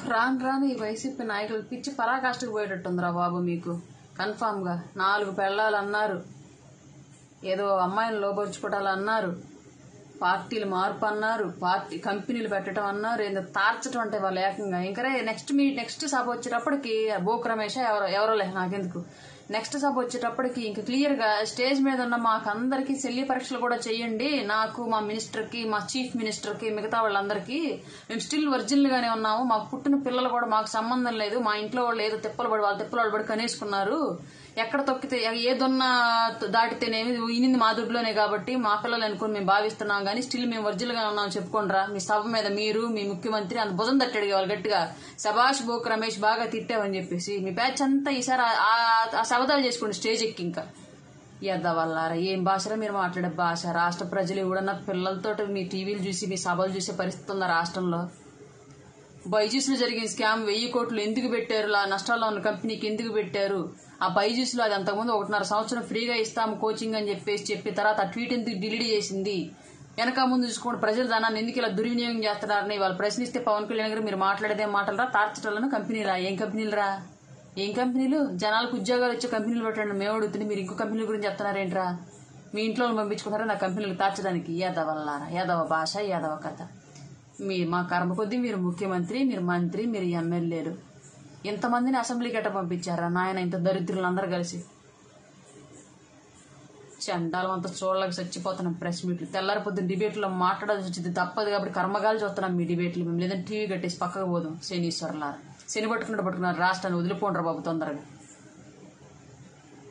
రాను రాను ఈ వైసీపీ నాయకులు పిచ్చి పరాకాష్ఠకు పోయేటట్టుందిరా బాబు మీకు కన్ఫామ్ గా నాలుగు పెళ్ళాలు అన్నారు ఏదో అమ్మాయిని లోపరుచుకోవటాలు అన్నారు పార్టీలు మార్పు అన్నారు పార్టీ కంపెనీలు పెట్టడం అన్నారు ఏందో తార్చడం అంటే వాళ్ళు ఏకంగా ఇంకరే నెక్స్ట్ మీ నెక్స్ట్ సభ వచ్చేటప్పటికి బోక్ రమేష్ ఎవరో ఎవరో లే నాకెందుకు నెక్స్ట్ సభ వచ్చేటప్పటికి ఇంక క్లియర్ గా స్టేజ్ మీద ఉన్న మాకందరికి శల్య పరీక్షలు కూడా చేయండి నాకు మా మినిస్టర్ కి మా చీఫ్ మినిస్టర్ కి మిగతా వాళ్ళందరికీ మేము స్టిల్ ఒరిజినల్ గానే ఉన్నాము మాకు పుట్టిన పిల్లలు కూడా మాకు సంబంధం లేదు మా ఇంట్లో వాళ్ళు ఏదో తిప్పలు పడి వాళ్ళ తిప్పలు పడి కనేసుకున్నారు ఎక్కడ తొక్కితే ఏ దొన్న దాటితేనేమి ఇనింది మా దుడ్లోనే కాబట్టి మా పిల్లలు అనుకుని మేము భావిస్తున్నాం కానీ స్టిల్ మేము ఒరిజినల్ గా ఉన్నాం చెప్పుకోండిరా మీ సభ మీద మీరు మీ ముఖ్యమంత్రి అంత భుజం తట్టాడు వాళ్ళు గట్టిగా శభాష్ బోక్ రమేష్ బాగా తిట్టావని చెప్పేసి మీ బ్యాచ్ అంతా ఈసారి ఆ- ఆ- ఆ శబదాలు చేసుకోండి స్టేజ్ ఎక్కి ఇంకా ఎద్ద వల్లారా ఏం భాషలో మీరు మాట్లాడే భాష రాష్ట్ర ప్రజలు ఎవడన్నా పిల్లలతో మీ టీవీలు చూసి మీ సభలు చూసే పరిస్థితి ఉందా రాష్ట్రంలో బైజూస్ లో జరిగిన స్కామ్ వెయ్యి కోట్లు ఎందుకు పెట్టారు ఆ నష్టాల్లో ఉన్న కంపెనీకి ఎందుకు పెట్టారు ఆ బైజూస్ లో అది అంతకుముందు ఒకటిన్నర సంవత్సరం ఫ్రీగా ఇస్తాము కోచింగ్ అని చెప్పేసి చెప్పి తర్వాత ఆ ట్వీట్ ఎందుకు డిలీట్ చేసింది వెనక ముందు చూసుకోండి ప్రజల ధనాన్ని ఎందుకు ఇలా దుర్వినియోగం చేస్తున్నారని వాళ్ళు ప్రశ్నిస్తే పవన్ కళ్యాణ్ గారు మీరు మాట్లాడేదే మాటలరా తార్చటలను కంపెనీలా ఏం కంపెనీలరా ఏం కంపెనీలు జనాలకు ఉద్యోగాలు వచ్చే కంపెనీలు పెట్టండి మేము అడుగుతుంది మీరు ఇంకో కంపెనీల గురించి చెప్తున్నారేంట్రా మీ ఇంట్లో వాళ్ళని పంపించుకుంటారా నా కంపెనీలకు తార్చడానికి యాదవ వల్లారా యాదవ భాష యాదవ కథ మీ మా కర్మ కొద్దీ మీరు ముఖ్యమంత్రి మీరు మంత్రి మీరు ఎమ్మెల్యేలు ఇంతమందిని అసెంబ్లీకి ఎట్ట పంపించారా నాయన ఇంత దరిద్రులు అందరు కలిసి చండాలం అంతా చూడలేక చచ్చిపోతున్నాం ప్రెస్ మీట్లు తెల్లారి పొద్దున్న డిబేట్లో మాట్లాడాల్సి వచ్చింది తప్పదు కాబట్టి కర్మగాలు చూస్తున్నాం మీ డిబేట్లు మేము లేదంటే టీవీ కట్టేసి పక్కకు పోదాం శనీశ్వరులారా శని పట్టుకున్నట్టు పట్టుకున్నారు రాష్ట్రాన్ని వదిలిపోండ్రా బాబు తొందరగా